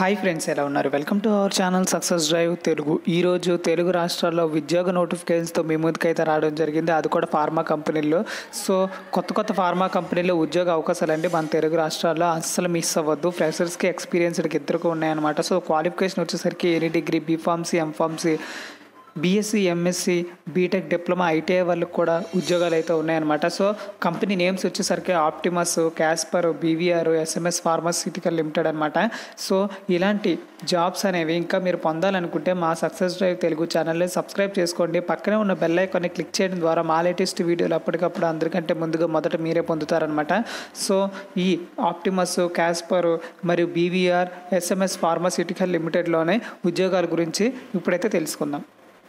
hi friends ఎలా ఉన్నారు welcome to our channel success drive Telugu ఈరోజు తెలుగు రాష్ట్రాల్లో ఉద్యోగ నోటిఫికేషన్స్తో మీ ముందుకైతే రావడం జరిగింది అది కూడా ఫార్మా కంపెనీల్లో సో కొత్త కొత్త ఫార్మా కంపెనీలో ఉద్యోగ అవకాశాలు అండి మన తెలుగు రాష్ట్రాల్లో అస్సలు మిస్ అవ్వద్దు ఫ్రెషర్స్కి ఎక్స్పీరియన్స్డ్కి ఇద్దరికి ఉన్నాయన్నమాట సో క్వాలిఫికేషన్ వచ్చేసరికి any degree B Pharmacy M Pharmacy BSc MSc BTech diploma ITI వాళ్ళకి కూడా ఉద్యోగాలు అయితే ఉన్నాయన్నమాట సో కంపెనీ నేమ్స్ వచ్చేసరికి Optimus Caspar BVR SMS pharmaceutical limited అనమాట సో ఇలాంటి జాబ్స్ అనేవి ఇంకా మీరు పొందాలనుకుంటే మా సక్సెస్ డ్రైవ్ తెలుగు ఛానల్ని సబ్స్క్రైబ్ చేసుకోండి పక్కనే ఉన్న బెల్ ఐకాన్ని క్లిక్ చేయడం ద్వారా మా లేటెస్ట్ వీడియోలు అప్పటికప్పుడు అందరికంటే ముందుగా మొదట మీరే పొందుతారనమాట సో ఈ ఆప్టిమస్ క్యాస్పర్ మరియు బీవీఆర్ ఎస్ఎంఎస్ ఫార్మాసిటికల్ లిమిటెడ్లోనే ఉద్యోగాల గురించి ఇప్పుడైతే తెలుసుకుందాం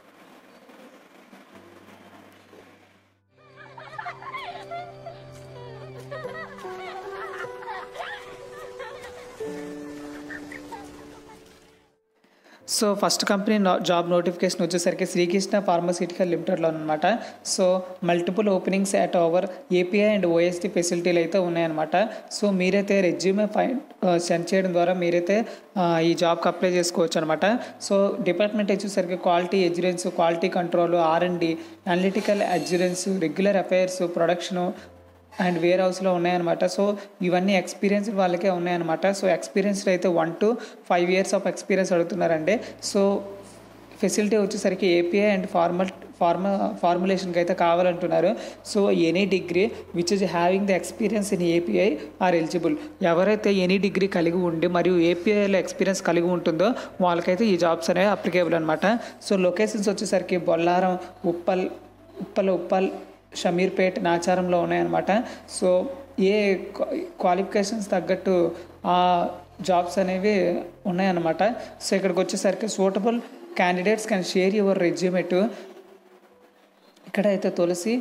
so first company job notification వచ్చేసరికి శ్రీకృష్ణ ఫార్మాసిటికల్ లిమిటెడ్లో అనమాట so multiple openings at over API and OST ఫెసిలిటీలు అయితే ఉన్నాయన్నమాట సో మీరైతే రెజ్యూమే ఫైన్ సెండ్ చేయడం ద్వారా మీరైతే ఈ జాబ్కి అప్లై చేసుకోవచ్చు అనమాట సో డిపార్ట్మెంట్ వచ్చేసరికి quality assurance quality control R and D analytical assurance regular affairs production and ware హౌస్లో ఉన్నాయన్నమాట సో ఇవన్నీ ఎక్స్పీరియన్స్ వాళ్ళకే ఉన్నాయన్నమాట సో ఎక్స్పీరియన్స్ అయితే one two five years of experience అడుగుతున్నారండి సో ఫెసిలిటీ వచ్చేసరికి ఏపీఐ అండ్ ఫార్మల్ ఫార్మా ఫార్ములేషన్కి అయితే కావాలంటున్నారు so any degree which is having the experience in API are eligible ఎవరైతే ఎనీ డిగ్రీ కలిగి ఉండి మరియు ఏపీఐలో ఎక్స్పీరియన్స్ కలిగి ఉంటుందో వాళ్ళకైతే ఈ జాబ్స్ అనేవి అప్లికేబుల్ అనమాట సో లొకేషన్స్ వచ్చేసరికి బొల్లారం ఉప్పల్ ఉప్పల్ ఉప్పల్ షమీర్పేట్ నాచారంలో ఉన్నాయన్నమాట సో ఏ క్వాలిఫికేషన్స్ తగ్గట్టు ఆ జాబ్స్ అనేవి ఉన్నాయన్నమాట సో ఇక్కడికి వచ్చేసరికి suitable candidates can share your resume ఇక్కడైతే Tulasi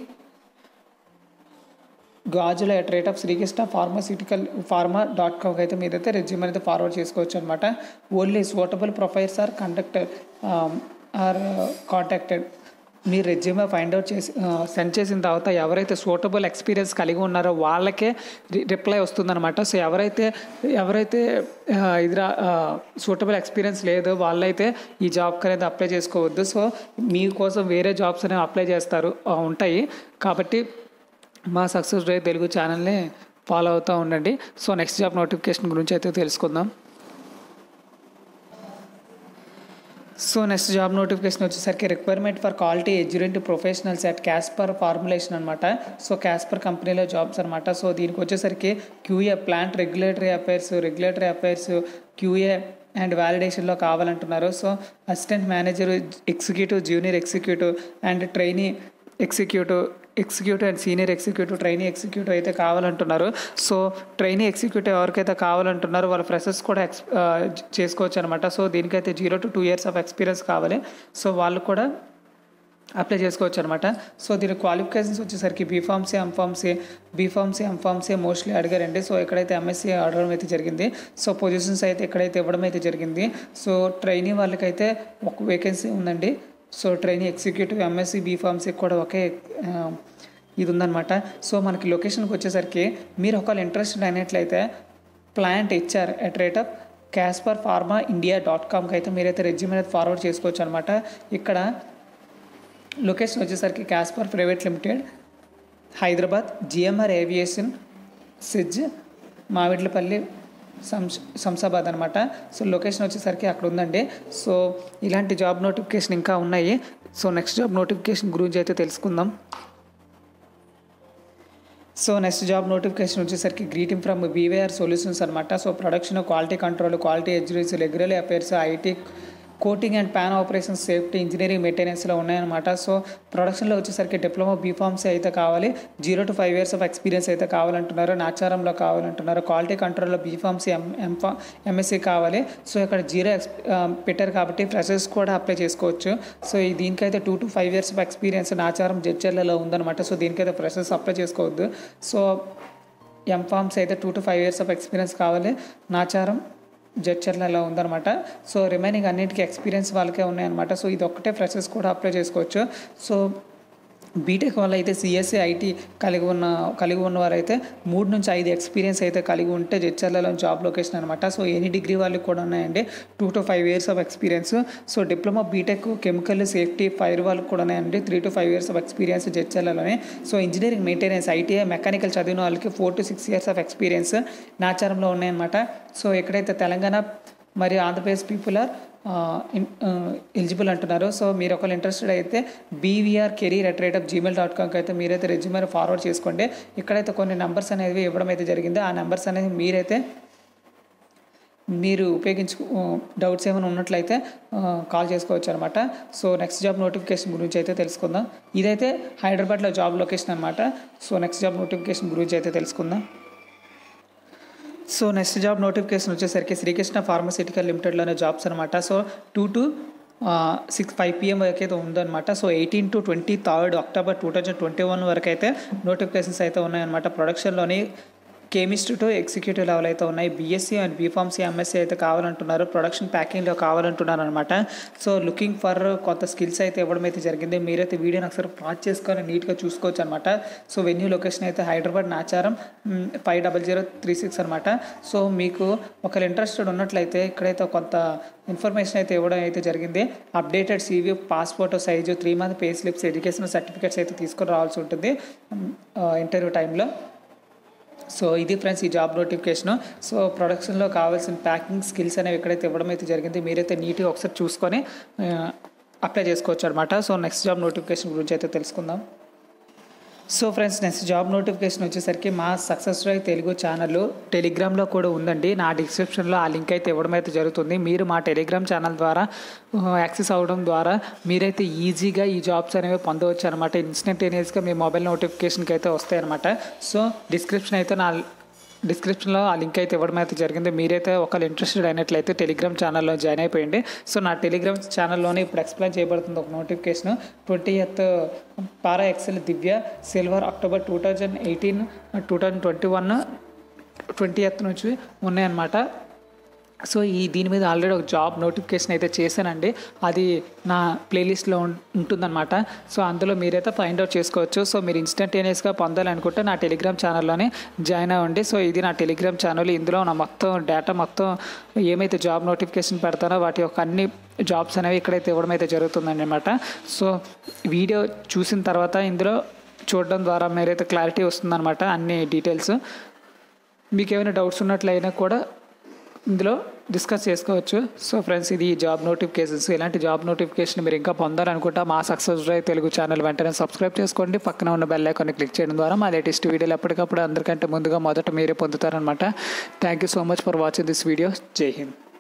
Gajula at rate of Srikrishna pharmaceutical pharma dot కామ్కి అయితే మీరైతే రెజ్యూమ్ అయితే ఫార్వర్డ్ చేసుకోవచ్చు అనమాట only suitable profiles are conducted are contacted మీరు రెజ్యూమే ఫైండ్ అవుట్ చేసి సెండ్ చేసిన తర్వాత ఎవరైతే సూటబుల్ ఎక్స్పీరియన్స్ కలిగి ఉన్నారో వాళ్ళకే రిప్లై వస్తుందన్నమాట సో ఎవరైతే ఎవరైతే ఇది సూటబుల్ ఎక్స్పీరియన్స్ లేదో వాళ్ళైతే ఈ జాబ్కి అనేది అప్లై చేసుకోవద్దు సో మీకోసం వేరే జాబ్స్ అనేవి అప్లై చేస్తారు ఉంటాయి కాబట్టి మా సక్సెస్ డ్రైవ్ తెలుగు ఛానల్ని ఫాలో అవుతూ ఉండండి సో నెక్స్ట్ జాబ్ నోటిఫికేషన్ గురించి అయితే తెలుసుకుందాం సో నెక్స్ట్ జాబ్ నోటిఫికేషన్ వచ్చేసరికి requirement for quality assurance professionals at Caspar formulation అనమాట సో క్యాస్పర్ కంపెనీలో జాబ్స్ అనమాట సో దీనికి వచ్చేసరికి QA plant regulatory affairs regulatory affairs QA and వ్యాలిడేషన్లో కావాలంటున్నారు so assistant manager executive junior executive and trainee executive executive and senior executive trainee executive అయితే కావాలంటున్నారు so trainee executive ఎవరికైతే కావాలంటున్నారో వాళ్ళ ఫ్రెషర్స్ కూడా ఎక్స్ చేసుకోవచ్చు అనమాట సో దీనికైతే zero to two years of experience కావాలి సో వాళ్ళు కూడా అప్లై చేసుకోవచ్చు అనమాట సో దీని క్వాలిఫికేషన్స్ వచ్చేసరికి B Pharmacy M Pharmacy B Pharmacy M Pharmacy mostly అడిగారండి సో ఇక్కడైతే ఎంఎస్సీ అడగడం అయితే జరిగింది సో పొజిషన్స్ అయితే ఇక్కడైతే ఇవ్వడం అయితే జరిగింది సో ట్రైనీ వాళ్ళకైతే ఒక వేకెన్సీ ఉందండి so trainee executive MSc B Pharmacy కూడా ఒకే ఇది ఉందన్నమాట సో మనకి లొకేషన్కి వచ్చేసరికి మీరు ఒకవేళ ఇంట్రెస్టెడ్ అయినట్లయితే plant HR at rate of Caspar pharma India dot కామ్కి అయితే మీరైతే రెజ్యూమ్ అనేది ఫార్వర్డ్ చేసుకోవచ్చు అనమాట ఇక్కడ లొకేషన్ వచ్చేసరికి Caspar private limited Hyderabad GMR aviation SEZ Mamidipally సంస్ శంసాబాద్ అనమాట సో లొకేషన్ వచ్చేసరికి అక్కడ ఉందండి సో ఇలాంటి జాబ్ నోటిఫికేషన్ ఇంకా ఉన్నాయి సో నెక్స్ట్ జాబ్ నోటిఫికేషన్ గురించి అయితే తెలుసుకుందాం సో నెక్స్ట్ జాబ్ నోటిఫికేషన్ వచ్చేసరికి గ్రీటింగ్ ఫ్రమ్ బీవీఆర్ సొల్యూషన్స్ అనమాట so production quality control quality assurance regular affairs IT coating and pan operations safety engineering మెయింటెనెన్స్లో ఉన్నాయన్నమాట సో ప్రొడక్షన్లో వచ్చేసరికి డిప్లొమా బీఫార్మ్స్ అయితే కావాలి zero to five years of experience అయితే కావాలంటున్నారు నాచారంలో కావాలంటున్నారు క్వాలిటీ కంట్రోల్లో బీఫార్మ్సీ ఎం ఎంఫా ఎంఎస్సీ కావాలి సో ఇక్కడ జీరో ఎక్స్ పెట్టారు కాబట్టి ఫ్రెషర్స్ కూడా అప్లై చేసుకోవచ్చు సో దీనికైతే two to five years of experience Nacharam జడ్చర్లలో ఉందన్నమాట సో దీనికైతే ఫ్రెషర్స్ అప్లై చేసుకోవద్దు సో ఎంఫార్మ్స్ అయితే two to five years of experience కావాలి నాచారం జడ్చర్లలో ఉందన్నమాట సో రిమైనింగ్ అన్నింటికి ఎక్స్పీరియన్స్ వాళ్ళకే ఉన్నాయన్నమాట సో ఇది ఒక్కటే ఫ్రెషర్స్ కూడా అప్లై చేసుకోవచ్చు సో బీటెక్ వల్ల అయితే సిఎస్సి ఐటీ కలిగి ఉన్న కలిగి ఉన్నవారైతే మూడు నుంచి ఐదు ఎక్స్పీరియన్స్ అయితే కలిగి ఉంటే జడ్చర్లలో జాబ్ లొకేషన్ అనమాట సో ఎనీ డిగ్రీ వాళ్ళకి కూడా ఉన్నాయండి two to five years of experience so diploma BTech chemical safety fire వాళ్ళకి కూడా ఉన్నాయండి three to five years of experience జడ్చర్లలోనే so engineering maintenance ITI mechanical చదివిన వాళ్ళకి four to six years of experience నాచారంలో ఉన్నాయన్నమాట సో ఎక్కడైతే తెలంగాణ మరియు ఆంధ్రప్రదేశ్ పీపుల్ ఆర్ ఎలిజిబుల్ అంటున్నారు సో మీరు ఒకవేళ ఇంట్రెస్టెడ్ అయితే BVR career at rate of Gmail dot కామ్కి అయితే మీరైతే రెజ్యూమర్ ఫార్వర్డ్ చేసుకోండి ఇక్కడైతే కొన్ని నెంబర్స్ అనేవి ఇవ్వడం అయితే జరిగింది ఆ నెంబర్స్ అనేవి మీరైతే మీరు ఉపయోగించు డౌట్స్ ఏమైనా ఉన్నట్లయితే కాల్ చేసుకోవచ్చు అనమాట సో నెక్స్ట్ జాబ్ నోటిఫికేషన్ గురించి అయితే తెలుసుకుందాం ఇదైతే హైదరాబాద్లో జాబ్ లొకేషన్ అనమాట సో నెక్స్ట్ జాబ్ నోటిఫికేషన్ గురించి అయితే తెలుసుకుందాం సో నెక్స్ట్ జాబ్ నోటిఫికేషన్ వచ్చేసరికి శ్రీకృష్ణ ఫార్మసిటికల్ లిమిటెడ్లోనే జాబ్స్ అనమాట so two to six five PM వరకు అయితే ఉందన్నమాట so eighteen to twenty third October two thousand twenty one వరకు అయితే నోటిఫికేషన్స్ అయితే ఉన్నాయన్నమాట ప్రొడక్షన్లోని కెమిస్ట్ టు ఎగ్జిక్యూటివ్ లెవెల్ అయితే ఉన్నాయి బీఎస్సీ అండ్ బీఫార్మసీ ఎంఎస్సీ అయితే కావాలంటున్నారు ప్రొడక్షన్ ప్యాకింగ్లో కావాలంటున్నారు అనమాట సో లుకింగ్ ఫర్ కొత్త స్కిల్స్ అయితే ఇవ్వడం అయితే జరిగింది మీరైతే వీడియోని ఒకసారి పాజ్ చేసుకొని నీట్గా చూసుకోవచ్చు అనమాట సో వెన్యూ లొకేషన్ అయితే Hyderabad Nacharam five double zero three six అనమాట సో మీకు ఒకవేళ ఇంట్రెస్టెడ్ ఉన్నట్లయితే ఇక్కడైతే కొంత ఇన్ఫర్మేషన్ అయితే ఇవ్వడం అయితే జరిగింది updated CV passport size three month pay slips educational certificates అయితే తీసుకొని రావాల్సి ఉంటుంది ఇంటర్వ్యూ టైంలో సో ఇది ఫ్రెండ్స్ ఈ జాబ్ నోటిఫికేషన్ సో ప్రొడక్షన్లో కావాల్సిన ప్యాకింగ్ స్కిల్స్ అనేవి ఎక్కడైతే ఇవ్వడం అయితే జరిగింది మీరైతే నీట్గా ఒకసారి చూసుకొని అప్లై చేసుకోవచ్చు అనమాట సో నెక్స్ట్ జాబ్ నోటిఫికేషన్ గురించి అయితే తెలుసుకుందాం so friends next job notification వచ్చేసరికి మా సక్సెస్ డ్రైవ్ తెలుగు ఛానల్ టెలిగ్రామ్లో కూడా ఉందండి నా డిస్క్రిప్షన్లో ఆ లింక్ అయితే ఇవ్వడం అయితే జరుగుతుంది మీరు మా టెలిగ్రామ్ ఛానల్ ద్వారా యాక్సెస్ అవ్వడం ద్వారా మీరైతే ఈజీగా ఈ జాబ్స్ అనేవి పొందవచ్చు అనమాట ఇన్స్టంటేనియస్గా మీ మొబైల్ నోటిఫికేషన్కి అయితే వస్తాయి అనమాట సో డిస్క్రిప్షన్ అయితే నా డిస్క్రిప్షన్లో ఆ లింక్ అయితే ఇవ్వడం అయితే జరిగింది మీరైతే ఒకళ్ళు ఇంట్రెస్టెడ్ అయినట్లయితే టెలిగ్రామ్ ఛానల్లో జాయిన్ అయిపోయింది సో నా టెలిగ్రామ్ ఛానల్లోనే ఇప్పుడు ఎక్స్ప్లెయిన్ చేయబడుతుంది ఒక నోటిఫికేషన్ ట్వంటీ ఎత్ పారా ఎక్సెల్ దివ్య సిల్వర్ October two thousand eighteen two thousand twenty one twentieth నుంచి ఉన్నాయన్నమాట సో ఈ దీని మీద ఆల్రెడీ ఒక జాబ్ నోటిఫికేషన్ అయితే చేశానండి అది నా ప్లేలిస్ట్లో ఉంటుందన్నమాట సో అందులో మీరైతే ఫైండ్ అవుట్ చేసుకోవచ్చు సో మీరు ఇన్స్టంటేనియస్గా పొందాలనుకుంటే నా టెలిగ్రామ్ ఛానల్లోనే జాయిన్ అవ్వండి సో ఇది నా టెలిగ్రామ్ ఛానల్ ఇందులో నా మొత్తం డేటా మొత్తం ఏమైతే జాబ్ నోటిఫికేషన్ పెడతానో వాటి యొక్క అన్ని జాబ్స్ అనేవి ఇక్కడైతే ఇవ్వడం అయితే జరుగుతుందండి అనమాట సో వీడియో చూసిన తర్వాత ఇందులో చూడడం ద్వారా మీరైతే క్లారిటీ వస్తుందన్నమాట అన్ని డీటెయిల్స్ మీకు ఏమైనా డౌట్స్ ఉన్నట్లయినా కూడా ఇందులో డిస్కస్ చేసుకోవచ్చు సో ఫ్రెండ్స్ ఇది జాబ్ నోటిఫికేషన్స్ ఇలాంటి జాబ్ నోటిఫికేషన్ మీరు ఇంకా పొందాలనుకుంటే మా సక్సెస్ డ్రైవ్ తెలుగు ఛానల్ వెంటనే సబ్స్క్రైబ్ చేసుకోండి పక్కన ఉన్న బెల్ ఐకాన్ని క్లిక్ చేయడం ద్వారా మా లేటెస్ట్ వీడియోలు ఎప్పటికప్పుడు అందరికంటే ముందుగా మొదట మీరే పొందుతారనమాట thank you so much for watching this video జై హింద్